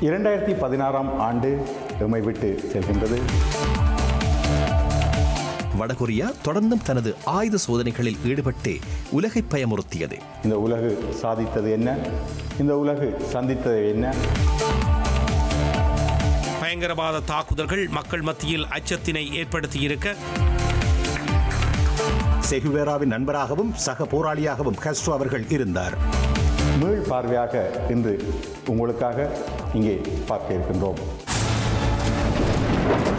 இரண்டாயிரத்தி பதினாறாம் ஆண்டு எம்மை விட்டு செல்கின்றது வடகொரியா தொடர்ந்தும் தனது ஆயுத சோதனைகளில் ஈடுபட்டு உலகை பயமுறுத்தியது இந்த உலகு சாதித்தது என்ன இந்த உலகு சந்தித்தது என்ன பயங்கரவாத தாக்குதல்கள் மக்கள் மத்தியில் அச்சத்தினை ஏற்படுத்தியிருக்க செகுவேராவின் நண்பராகவும் சக போராளியாகவும் கஸ்ட்ரோ அவர்கள் இருந்தார் மீள் பார்வையாக இன்று உங்களுக்காக இங்கே பார்க்க இருக்கின்றோம்